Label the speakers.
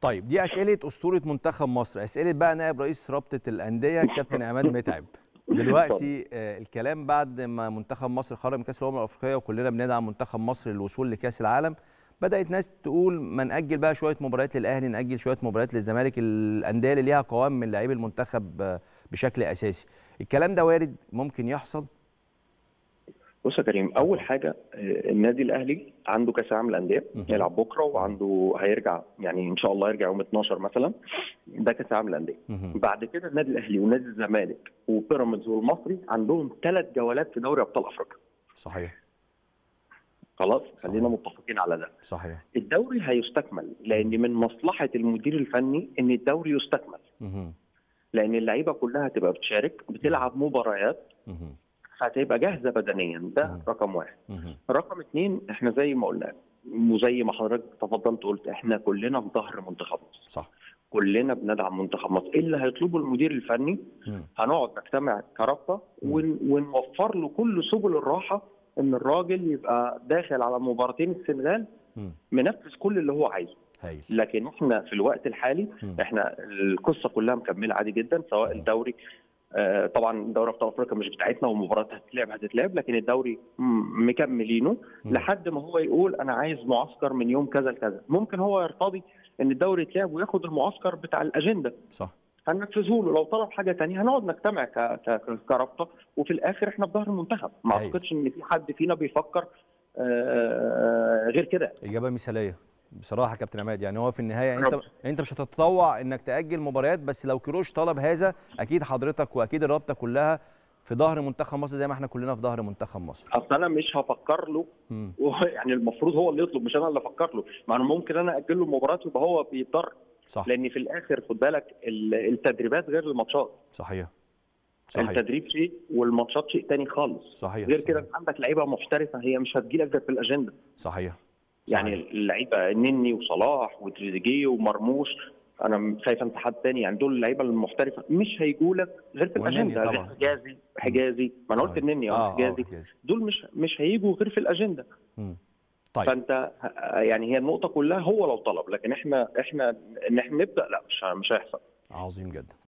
Speaker 1: طيب دي اسئله اسطوره منتخب مصر اسئله بقى نائب رئيس رابطه الانديه الكابتن عماد متعب دلوقتي آه الكلام بعد ما منتخب مصر خرج من كاس الامم الافريقيه وكلنا بندعم منتخب مصر للوصول لكاس العالم بدات ناس تقول ما ناجل بقى شويه مباريات للاهلي ناجل شويه مباريات للزمالك الانديه اللي ليها قوام من لاعبي المنتخب آه بشكل اساسي الكلام ده وارد ممكن يحصل
Speaker 2: بص يا كريم اول حاجه النادي الاهلي عنده كاس العالم للانديه هيلعب بكره وعنده هيرجع يعني ان شاء الله يرجع يوم 12 مثلا ده كاس العالم للانديه بعد كده النادي الاهلي ونادي الزمالك وبيراميدز والمصري عندهم ثلاث جولات في دوري ابطال افريقيا
Speaker 1: صحيح
Speaker 2: خلاص خلينا متفقين على ده
Speaker 1: صحيح
Speaker 2: الدوري هيستكمل لان من مصلحه المدير الفني ان الدوري يستكمل
Speaker 1: مه.
Speaker 2: لان اللعيبه كلها هتبقى بتشارك بتلعب مباريات
Speaker 1: مه.
Speaker 2: هتبقى جاهزه بدنيا ده
Speaker 1: مم.
Speaker 2: رقم واحد
Speaker 1: مه.
Speaker 2: رقم اثنين احنا زي ما قلنا وزي ما حضرتك تفضلت قلت احنا كلنا في ظهر منتخب مصر
Speaker 1: صح
Speaker 2: كلنا بندعم منتخب مصر إيه اللي هيطلبه المدير الفني
Speaker 1: مه.
Speaker 2: هنقعد نجتمع كرابطه ون- ونوفر له كل سبل الراحه ان الراجل يبقى داخل على مباراتين السنغال
Speaker 1: مه.
Speaker 2: منفذ كل اللي هو عايزه
Speaker 1: هايل
Speaker 2: لكن احنا في الوقت الحالي
Speaker 1: مم.
Speaker 2: احنا القصه كلها مكمله عادي جدا سواء الدوري آه، طبعا دوري ابطال افريقيا مش بتاعتنا والمباريات هتتلعب هتتلعب لكن الدوري م- مكملينه
Speaker 1: مم.
Speaker 2: لحد ما هو يقول انا عايز معسكر من يوم كذا لكذا ممكن هو يرتضي ان الدوري يتلعب وياخد المعسكر بتاع الاجنده
Speaker 1: صح
Speaker 2: هننفذه له لو طلب حاجه تانية هنقعد نجتمع ك- ك- كرابطه وفي الاخر احنا في ظهر المنتخب ما
Speaker 1: أيوة.
Speaker 2: اعتقدش ان في حد فينا بيفكر آه، غير كده
Speaker 1: اجابه مثاليه بصراحه يا كابتن عماد يعني هو في النهايه انت
Speaker 2: رب.
Speaker 1: انت مش هتتطوع انك تاجل مباريات بس لو كيروش طلب هذا اكيد حضرتك واكيد الرابطه كلها في ظهر منتخب مصر زي ما احنا كلنا في ظهر منتخب مصر
Speaker 2: اصل انا مش هفكر له
Speaker 1: مم.
Speaker 2: وهو- يعني المفروض هو اللي يطلب مش انا اللي افكر له ما انا ممكن انا اجل له المباراه يبقى هو بيضطر
Speaker 1: صح
Speaker 2: لان في الاخر خد بالك ال- التدريبات غير الماتشات
Speaker 1: صحيح صحيح
Speaker 2: التدريب شيء والماتشات شيء تاني خالص
Speaker 1: صحيح
Speaker 2: غير
Speaker 1: صحيح.
Speaker 2: كده عندك لعيبه محترفه هي مش هتجيلك غير في الاجنده
Speaker 1: صحيح
Speaker 2: يعني
Speaker 1: صحيح.
Speaker 2: اللعيبه نني وصلاح وتريزيجيه ومرموش انا شايف انت حد تاني يعني دول اللعيبه المحترفه مش هيجوا لك غير في
Speaker 1: والنني
Speaker 2: الاجنده غير
Speaker 1: طبعا.
Speaker 2: حجازي حجازي ما انا قلت
Speaker 1: صحيح.
Speaker 2: النني
Speaker 1: اه
Speaker 2: اه
Speaker 1: اه
Speaker 2: حجازي
Speaker 1: حجازي
Speaker 2: دول مش مش هيجوا غير في الاجنده
Speaker 1: مم. طيب
Speaker 2: فانت ه- يعني هي النقطه كلها هو لو طلب لكن احنا احنا ان احنا نبدا لا مش ه- مش هيحصل
Speaker 1: عظيم جدا